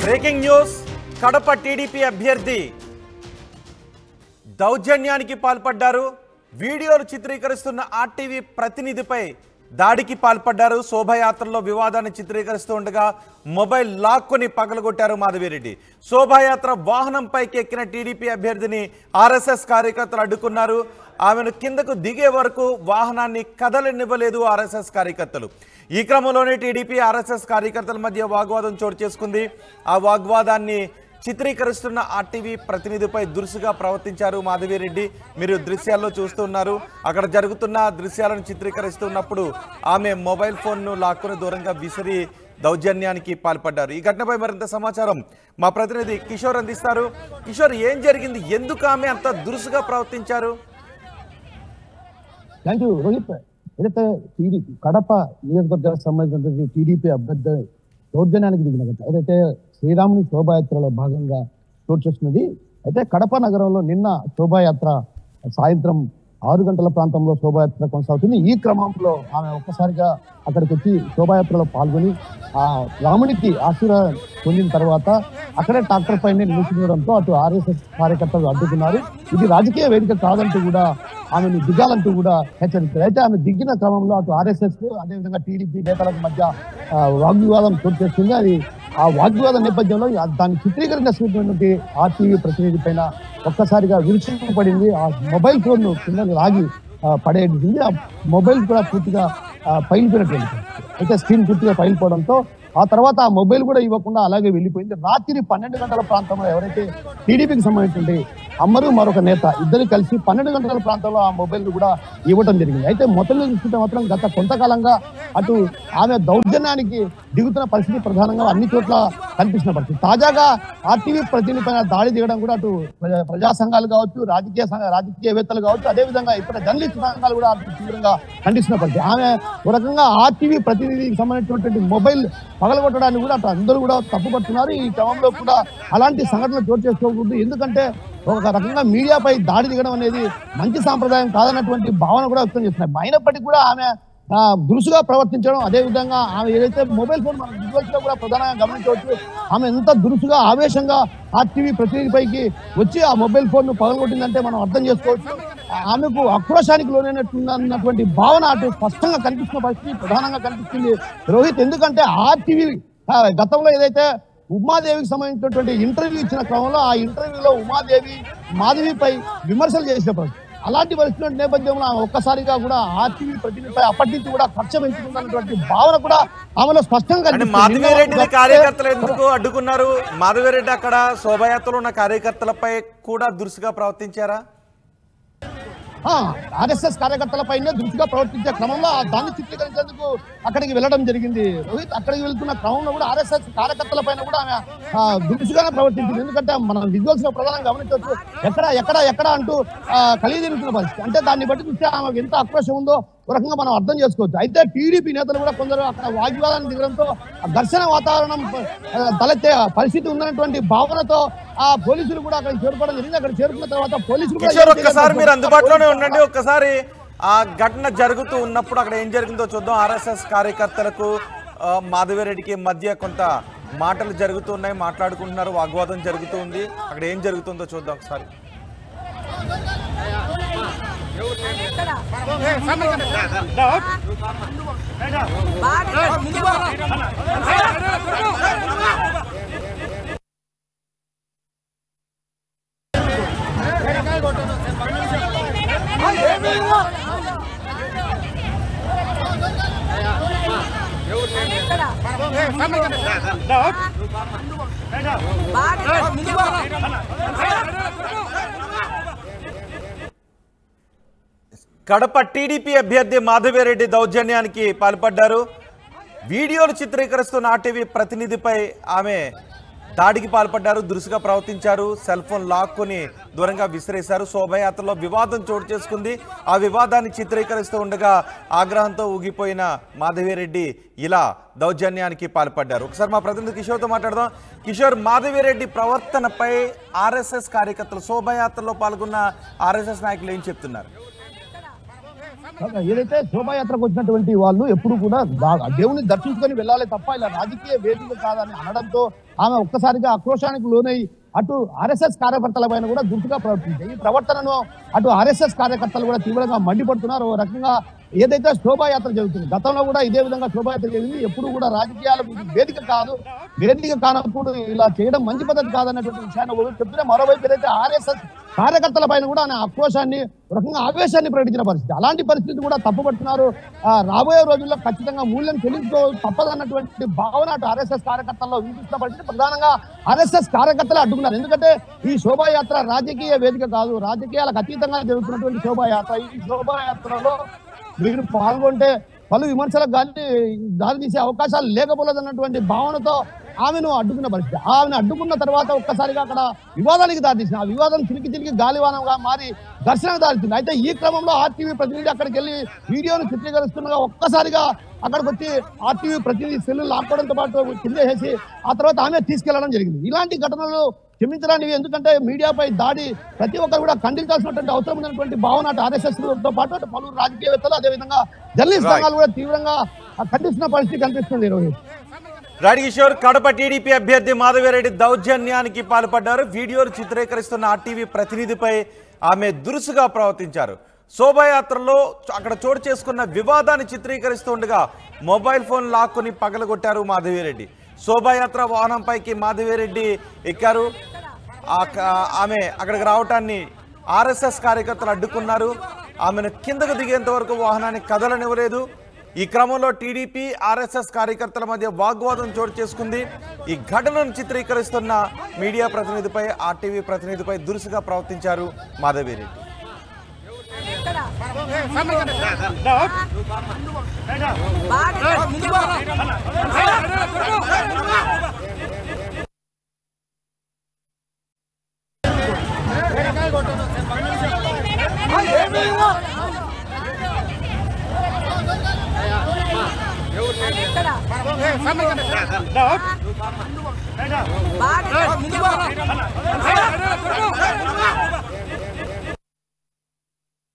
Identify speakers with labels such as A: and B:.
A: Breaking news Kadapa TDP అభ్యర్థి దౌర్జన్యానికి పాల్పడ్డారు వీడియోలు చిత్రీకరిస్తున్న ఆర్టీవీ ప్రతినిధిపై దాడికి పాల్పడ్డారు శోభాయాత్రలో వివాదాన్ని చిత్రీకరిస్తూ ఉండగా మొబైల్ లాక్కొని పగలగొట్టారు మాధవిరెడ్డి శోభాయాత్ర వాహనంపైకి ఎక్కిన టీడీపీ అభ్యర్థిని ఆర్ఎస్ఎస్ కార్యకర్తలు అడ్డుకున్నారు ఆమెను కిందకు దిగే వరకు వాహనాన్ని కదలనివ్వలేదు ఆర్ఎస్ఎస్ కార్యకర్తలు ఈ క్రమంలోనే టీడీపీ ఆర్ఎస్ఎస్ కార్యకర్తల మధ్య వాగ్వాదం చోటు చేసుకుంది ఆ వాగ్వాదాన్ని చిత్రీకరిస్తున్న ఆర్టీవీ ప్రతినిధిపై దురుసుగా ప్రవర్తించారు మాధవిరెడ్డి మీరు దృశ్యాల్లో చూస్తున్నారు అక్కడ జరుగుతున్న దృశ్యాలను చిత్రీకరిస్తున్నప్పుడు ఆమె మొబైల్ ఫోన్ను లాక్కుని దూరంగా విసిరి దౌర్జన్యానికి పాల్పడ్డారు ఈ ఘటనపై మరింత సమాచారం మా ప్రతినిధి కిషోర్ అందిస్తారు కిషోర్ ఏం జరిగింది ఎందుకు ఆమె అంత దురుసుగా ప్రవర్తించారు
B: థ్యాంక్ యూ రోహిత్ ఏదైతే టీడీపీ కడప నియోజకవర్గానికి సంబంధించినటువంటి టీడీపీ అభ్యర్థి దౌర్జన్యానికి దిగిన ఘటన ఏదైతే శ్రీరాముని శోభాయాత్రలో భాగంగా చోటు చేసుకున్నది అయితే కడప నగరంలో నిన్న శోభాయాత్ర సాయంత్రం ఆరు గంటల ప్రాంతంలో శోభాయాత్ర కొనసాగుతుంది ఈ క్రమంలో ఆమె ఒక్కసారిగా అక్కడికి వచ్చి శోభాయాత్రలో పాల్గొని ఆ రామునికి ఆశీర్వాదం పొందిన తర్వాత అక్కడే ట్రాక్టర్ పైన నిలిచిపోవడంతో అటు ఆర్ఎస్ఎస్ కార్యకర్తలు అడ్డుకున్నారు ఇది రాజకీయ వేదిక కాదంటూ కూడా ఆమెను దిగాలంటూ కూడా హెచ్చరించారు అయితే ఆమె దిగిన క్రమంలో అటు ఆర్ఎస్ఎస్ అదేవిధంగా టీడీపీ నేతలకు మధ్య ఆ, వాగ్వివాదం చోటు చేస్తుంది అది ఆ వాగ్వివాదం నేపథ్యంలో ఆ దాన్ని చిత్రీకరించినటువంటి ఆర్టీవీ ప్రతినిధి పైన ఒక్కసారిగా విరుచుకుపడింది ఆ మొబైల్ ఫోన్ ను కింద లాగి ఆ, పడేసింది ఆ మొబైల్ కూడా పూర్తిగా ఆ, పైలిపోయినటువంటి పరిస్థితి. అయితే స్క్రీన్ పూర్తిగా పైలిపోవడంతో ఆ తర్వాత ఆ మొబైల్ కూడా ఇవ్వకుండా అలాగే వెళ్ళిపోయింది రాత్రి పన్నెండు గంటల ప్రాంతంలో ఎవరైతే టీడీపీకి సంబంధించిన అమ్మరు మరొక నేత ఇద్దరు కలిసి పన్నెండు గంటల ప్రాంతంలో ఆ మొబైల్ కూడా ఇవ్వడం జరిగింది అయితే మొత్తం మీద చూస్తుంటే మాత్రం గత కొంతకాలంగా అటు ఆమె దౌర్జన్యానికి దిగుతున్న పరిస్థితి ప్రధానంగా అన్ని చోట్ల కనిపిస్తున్న పరిస్థితి తాజాగా ఆర్టీవీ ప్రతినిధి పైన దాడి దిగడం కూడా అటు ప్రజా- ప్రజా సంఘాలు కావచ్చు రాజకీయ సంఘ రాజకీయవేత్తలు కావచ్చు అదేవిధంగా ఇతర జర్నలిస్ట్ సంఘాలు కూడా అటు తీవ్రంగా ఖండిస్తున్న పరిస్థితి ఆమె ఒక రకంగా ఆర్టీవీ ప్రతినిధికి సంబంధించినటువంటి మొబైల్ పగలగొట్టడానికి కూడా అటు అందరూ కూడా తప్పుపడుతున్నారు ఈ క్రమంలో కూడా అలాంటి సంఘటనలు చోటు చేసుకోకూడదు ఎందుకంటే ఒక రకంగా మీడియాపై దాడి దిగడం అనేది మంచి సాంప్రదాయం కాదన్నటువంటి భావన కూడా వ్యక్తం చేస్తున్నాయి అయినప్పటికీ కూడా ఆమె ఆ, దురుసుగా ప్రవర్తించడం అదే విధంగా ఆమె ఏదైతే మొబైల్ ఫోన్ మన విజువల్స్ లో కూడా ప్రధానంగా గమనించవచ్చు ఆమె ఎంత దురుసుగా ఆవేశంగా ఆ టీవీ ప్రతినిధిపైకి వచ్చి ఆ మొబైల్ ఫోన్ ను పగలగొట్టిందంటే మనం అర్థం చేసుకోవచ్చు ఆ- ఆమెకు ఆక్రోశానికి లోనైనటువంటి భావన అటు స్పష్టంగా కనిపిస్తున్న పరిస్థితి ప్రధానంగా కనిపిస్తుంది రోహిత్ ఎందుకంటే ఆ టీవీ గతంలో ఏదైతే ఉమాదేవికి సంబంధించినటువంటి ఇంటర్వ్యూ ఇచ్చిన క్రమంలో ఆ ఇంటర్వ్యూలో ఉమాదేవి మాధవిపై విమర్శలు చేసిన పరిస్థితి అలాంటి పరిస్థితుల నేపథ్యంలో ఆమె ఒక్కసారిగా కూడా ఆర్టీవీ ప్రతినిధిపై అప్పటి నుంచి కూడా కక్ష పెంచుకుందన్నటువంటి భావన కూడా ఆమెలో స్పష్టంగా
A: అంటే
B: కనిపిస్తుంది.
A: మాధవిరెడ్డిని
B: నిన్న
A: కార్యకర్తలు ఎందుకు అడ్డుకున్నారు మాధవిరెడ్డి అక్కడ శోభాయాత్రలో ఉన్న కార్యకర్తలపై కూడా దురుసుగా ప్రవర్తించారా
B: ఆర్ఎస్ఎస్ కార్యకర్తలపైనే దృష్టిగా ప్రవర్తించే క్రమంలో ఆ దాన్ని చిత్రీకరించేందుకు అక్కడికి వెళ్ళడం జరిగింది రోహిత్ అక్కడికి వెళ్తున్న క్రమంలో కూడా ఆర్ఎస్ఎస్ కార్యకర్తల పైన కూడా ఆమె ఆ, దురుసుగానే ప్రవర్తించింది ఎందుకంటే మనం విజువల్స్ లో ప్రధానంగా గమనించవచ్చు ఎక్కడ ఎక్కడ ఎక్కడ అంటూ ఆ, కలిగిదిరుగుతున్న పరిస్థితి అంటే దాన్ని బట్టి చూస్తే ఆమెకు ఎంత ఆక్రోశం ఉందో ఒక రకంగా మనం అర్థం చేసుకోవచ్చు అయితే టీడీపీ నేతలు కూడా కొందరు అక్కడ వాగ్వివాదాన్ని దిగడంతో ఆ ఘర్షణ వాతావరణం ఆ, తలెత్తే పరిస్థితి ఉందన్నటువంటి భావనతో ఆ పోలీసులు కూడా అక్కడికి చేరుకోవడం జరిగింది అక్కడ చేరుకున్న తర్వాత పోలీసులు కూడా
A: కిషోర్
B: ఏం
A: ఒక్కసారి
B: చేయలేదు.
A: మీరు అందుబాటులోనే ఉండండి ఒక్కసారి ఆ ఘటన జరుగుతూ ఉన్నప్పుడు అక్కడ ఏం జరిగిందో చూద్దాం ఆర్ఎస్ఎస్ కార్యకర్తలకు ఆ, మాధవిరెడ్డికి మధ్య కొంత మాటలు జరుగుతున్నాయి మాట్లాడుకుంటున్నారు వాగ్వాదం జరుగుతూ ఉంది అక్కడ ఏం జరుగుతుందో చూద్దాం ఒకసారి కడప టీడీపీ అభ్యర్థి మాధవిరెడ్డి దౌర్జన్యానికి పాల్పడ్డారు వీడియోలు చిత్రీకరిస్తున్న ఆర్టీవీ ప్రతినిధిపై ఆమె దాడికి పాల్పడ్డారు దురుసుగా ప్రవర్తించారు సెల్ ఫోన్ లాక్కొని దూరంగా విసిరేశారు శోభయాత్రలో వివాదం చోటు చేసుకుంది ఆ వివాదాన్ని చిత్రీకరిస్తూ ఉండగా ఆగ్రహంతో ఊగిపోయిన మాధవిరెడ్డి ఇలా దౌర్జన్యానికి పాల్పడ్డారు ఒకసారి మా ప్రతినిధి కిషోర్తో మాట్లాడదాం కిషోర్ మాధవిరెడ్డి ప్రవర్తనపై ఆర్ఎస్ఎస్ కార్యకర్తలు శోభయాత్రలో పాల్గొన్న ఆర్ఎస్ఎస్ నాయకులు ఏం చెప్తున్నారు
B: ఏదైతే శోభాయాత్రకు వచ్చినటువంటి వాళ్ళు ఎప్పుడు కూడా దా- దేవుని దర్శించుకొని వెళ్ళాలి తప్ప ఇలా రాజకీయ వేదిక కాదని అనడంతో ఆమె ఒక్కసారిగా ఆక్రోశానికి లోనై అటు ఆర్ఎస్ఎస్ కార్యకర్తల పైన కూడా దురుసుగా ప్రవర్తించాయి ఈ ప్రవర్తనను అటు ఆర్ఎస్ఎస్ కార్యకర్తలు కూడా తీవ్రంగా మండిపడుతున్నారు ఓ రకంగా ఏదైతే శోభాయాత్ర జరుగుతుంది గతంలో కూడా ఇదే విధంగా శోభాయాత్ర జరిగింది ఎప్పుడు కూడా రాజకీయాలకు ఇది వేదిక కాదు వేదిక కానప్పుడు ఇలా చేయడం మంచి పద్ధతి కాదన్నటువంటి విషయాన్ని ఒకవైపు చెప్తూనే మరోవైపు ఏదైతే ఆర్ఎస్ఎస్ కార్యకర్తల పైన కూడా ఆయన ఆక్రోశాన్ని ఒక రకంగా ఆవేశాన్ని ప్రకటించిన పరిస్థితి అలాంటి పరిస్థితి కూడా తప్పుపడుతున్నారు ఆ, రాబోయే రోజుల్లో ఖచ్చితంగా మూల్యం చెల్లించుకో తప్పదన్నటువంటి భావన అటు ఆర్ఎస్ఎస్ కార్యకర్తల్లో వినిపిస్తున్న పరిస్థితి ప్రధానంగా ఆర్ఎస్ఎస్ కార్యకర్తలు అడ్డుకున్నారు ఎందుకంటే ఈ శోభాయాత్ర రాజకీయ వేదిక కాదు రాజకీయాలకు అతీతంగా జరుగుతున్నటువంటి శోభాయాత్ర ఈ శోభాయాత్రలో మీరు పాల్గొంటే పలు విమర్శలకు కానీ దారి తీసే అవకాశాలు లేకపోలేదన్నటువంటి భావనతో ఆమెను అడ్డుకున్న పరిస్థితి ఆమెను అడ్డుకున్న తర్వాత ఒక్కసారిగా అక్కడ వివాదానికి దారితీసింది ఆ వివాదం చిలికి చిలికి గాలివానంగా మారి ఘర్షణకు దారితీసింది అయితే ఈ క్రమంలో ఆర్టీవీ ప్రతినిధి అక్కడికి వెళ్ళి వీడియోను చిత్రీకరిస్తుండగా ఒక్కసారిగా అక్కడికి వచ్చి ఆర్టీవీ ప్రతినిధి సెల్లు లాక్కోవడంతో పాటు కిందేసి ఆ తర్వాత ఆమె తీసుకెళ్లడం జరిగింది ఇలాంటి ఘటనలు క్షమించడానికి ఎందుకంటే మీడియాపై దాడి ప్రతి ఒక్కరు కూడా ఖండించాల్సినటువంటి అవసరం ఉన్నటువంటి భావన అటు ఆర్ఎస్ఎస్ తో పాటు అటు పలువురు రాజకీయవేత్తలు అదేవిధంగా జర్నలిస్ట్
A: Right.
B: సంఘాలు కూడా తీవ్రంగా ఖండిస్తున్న పరిస్థితి కనిపిస్తుంది రోహిత్
A: రైట్ కిషోర్ కడప టీడీపీ అభ్యర్థి మాధవిరెడ్డి దౌర్జన్యానికి పాల్పడ్డారు వీడియోలు చిత్రీకరిస్తున్న ఆర్టీవీ ప్రతినిధిపై ఆమె దురుసుగా ప్రవర్తించారు శోభాయాత్రలో అక్కడ చోటు చేసుకున్న వివాదాన్ని చిత్రీకరిస్తుండగా మొబైల్ ఫోన్ లాక్కుని పగలగొట్టారు మాధవిరెడ్డి శోభాయాత్ర వాహనంపైకి మాధవిరెడ్డి ఎక్కారు ఆ క- ఆమె అక్కడికి రావటాన్ని ఆర్ఎస్ఎస్ కార్యకర్తలు అడ్డుకున్నారు ఆమెను కిందకు దిగేంత వరకు వాహనాన్ని కదలనివ్వలేదు ఈ క్రమంలో టీడీపీ ఆర్ఎస్ఎస్ కార్యకర్తల మధ్య వాగ్వాదం చోటు చేసుకుంది ఈ ఘటనను చిత్రీకరిస్తున్న మీడియా ప్రతినిధిపై ఆర్టీవీ ప్రతినిధిపై దురుసుగా ప్రవర్తించారు మాధవిరెడ్డి
C: బాగా